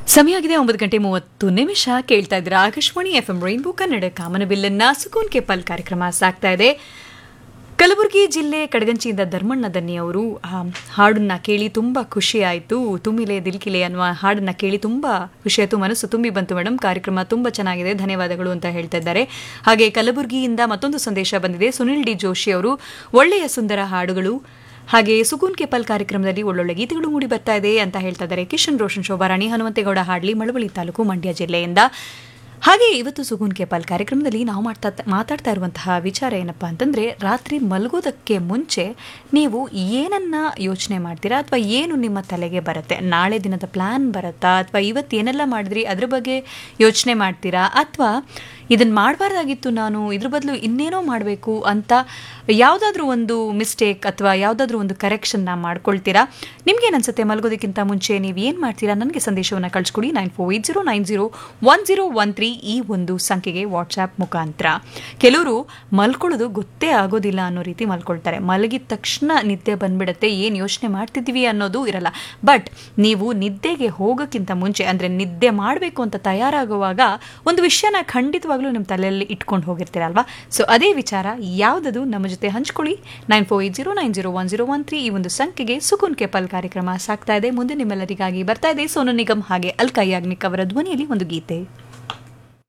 ಸಮಯ ಆಗಿದೆ ಒಂಬತ್ತು ಗಂಟೆ ಮೂವತ್ತು ನಿಮಿಷ ಕೇಳ್ತಾ ಇದ್ದೀರಾ Akashvani F M rainbow Kannada ಕಾಮನಬಿಲ್ಲನ್ನ ಸುಕೂನ್ ಕೆಪಲ್ ಕಾರ್ಯಕ್ರಮ ಸಾಗ್ತಾ ಇದೆ ಕಲಬುರಗಿ ಜಿಲ್ಲೆ ಕಡಗಂಚಿಯಿಂದ ಧರ್ಮಣ್ಣ ದನ್ನಿ ಅವರು ಆ ಹಾಡನ್ನ ಕೇಳಿ ತುಂಬ ಖುಷಿ ಆಯಿತು ತುಮಿಲೆ ದಿಲ್ಕಿಲೆ ಅನ್ನುವ ಹಾಡನ್ನ ಕೇಳಿ ತುಂಬ ಖುಷಿ ಆಯಿತು ಮನಸ್ಸು ತುಂಬಿ ಬಂತು ಮೇಡಮ್ ಕಾರ್ಯಕ್ರಮ ತುಂಬ ಚೆನ್ನಾಗಿದೆ ಧನ್ಯವಾದಗಳು ಅಂತ ಹೇಳ್ತಾ ಇದ್ದಾರೆ ಹಾಗೆ ಕಲಬುರಗಿಯಿಂದ ಮತ್ತೊಂದು ಸಂದೇಶ ಬಂದಿದೆ ಸುನಿಲ್ ಡಿ ಜೋಶಿ ಅವರು ಒಳ್ಳೆಯ ಸುಂದರ ಹಾಡುಗಳು ಹಾಗೆ ಸುಕೂನ್ ಕೆಪಲ್ ಕಾರ್ಯಕ್ರಮದಲ್ಲಿ ಒಳ್ಳೊಳ್ಳೆ ಗೀತೆಗಳು ಮೂಡಿ ಬರ್ತಾ ಇದೆ ಅಂತ ಹೇಳ್ತಾ ಇದ್ದಾರೆ ಕಿಶನ್ ರೋಷನ್ ಶೋಭಾರಾಣಿ ಹನುಮಂತೇಗೌಡ ಹಾಡ್ಲಿ ಮಳವಳ್ಳಿ ತಾಲೂಕು ಮಂಡ್ಯ ಜಿಲ್ಲೆಯಿಂದ ಹಾಗೆ ಇವತ್ತು ಸುಗೂನ್ ಕೆಪಾಲ್ ಕಾರ್ಯಕ್ರಮದಲ್ಲಿ ನಾವು ಮಾಡ್ತಾ ಮಾತಾಡ್ತಾ ಇರುವಂತಹ ವಿಚಾರ ಏನಪ್ಪಾ ಅಂತಂದ್ರೆ ರಾತ್ರಿ ಮಲಗೋದಕ್ಕೆ ಮುಂಚೆ ನೀವು ಏನನ್ನ ಯೋಚನೆ ಮಾಡ್ತೀರಾ ಅಥವಾ ಏನು ನಿಮ್ಮ ತಲೆಗೆ ಬರುತ್ತೆ ನಾಳೆ ದಿನದ ಪ್ಲಾನ್ ಬರುತ್ತಾ ಅಥವಾ ಇವತ್ತು ಏನೆಲ್ಲ ಮಾಡಿದ್ರಿ ಅದ್ರ ಬಗ್ಗೆ ಯೋಚನೆ ಮಾಡ್ತೀರಾ ಅಥವಾ ಇದನ್ನ ಮಾಡಬಾರ್ದಾಗಿತ್ತು ನಾನು ಇದ್ರ ಬದಲು ಇನ್ನೇನೋ ಮಾಡಬೇಕು ಅಂತ ಯಾವುದಾದ್ರೂ ಒಂದು ಮಿಸ್ಟೇಕ್ ಅಥವಾ ಯಾವುದಾದ್ರೂ ಒಂದು ಕರೆಕ್ಷನ್ನ ಮಾಡ್ಕೊಳ್ತೀರಾ ನಿಮ್ಗೇನು ಅನ್ಸುತ್ತೆ ಮಲಗೋದಕ್ಕಿಂತ ಮುಂಚೆ ನೀವು ಏನು ಮಾಡ್ತೀರಾ ನನಗೆ ಸಂದೇಶವನ್ನು ಕಳಿಸ್ಕೊಡಿ nine four eight zero nine zero one zero one three ಈ ಒಂದು ಸಂಖ್ಯೆಗೆ ವಾಟ್ಸ್ಆ್ಯಪ್ ಮುಖಾಂತರ ಕೆಲವರು ಮಲ್ಕೊಳ್ಳೋದು ಗೊತ್ತೇ ಆಗೋದಿಲ್ಲ ಅನ್ನೋ ರೀತಿ ಮಲ್ಕೊಳ್ತಾರೆ ಮಲಗಿದ ತಕ್ಷಣ ನಿದ್ದೆ ಬಂದ್ಬಿಡುತ್ತೆ ಏನು ಯೋಚನೆ ಮಾಡ್ತಿದ್ದೀವಿ ಅನ್ನೋದು ಇರಲ್ಲ ಬಟ್ ನೀವು ನಿದ್ದೆಗೆ ಹೋಗೋಕ್ಕಿಂತ ಮುಂಚೆ ಅಂದರೆ ನಿದ್ದೆ ಮಾಡಬೇಕು ಅಂತ ತಯಾರಾಗುವಾಗ ಒಂದು ವಿಷಯನ ಖಂಡಿತವಾಗ್ಲೂ ನಿಮ್ಮ ತಲೆಯಲ್ಲಿ ಇಟ್ಕೊಂಡು ಹೋಗಿರ್ತೀರಲ್ವಾ ಸೊ ಅದೇ ವಿಚಾರ ಯಾವುದದು ನಮ್ಮ ಜೊತೆ ಹಂಚ್ಕೊಳ್ಳಿ nine four eight zero nine zero one zero one three ಈ ಒಂದು ಸಂಖ್ಯೆಗೆ ಸುಕುನ್ ಕೆಪಲ್ ಕಾರ್ಯಕ್ರಮ ಸಾಗ್ತಾ ಇದೆ ಮುಂದೆ ನಿಮ್ಮೆಲ್ಲರಿಗಾಗಿ ಬರ್ತಾ ಇದೆ ಸೋನು ನಿಗಮ್ ಹಾಗೆ ಅಲ್ಕಾ ಯಾಗ್ನಿಕ್ ಅವರ ಧ್ವನಿಯಲ್ಲಿ ಒಂದು ಗೀತೆ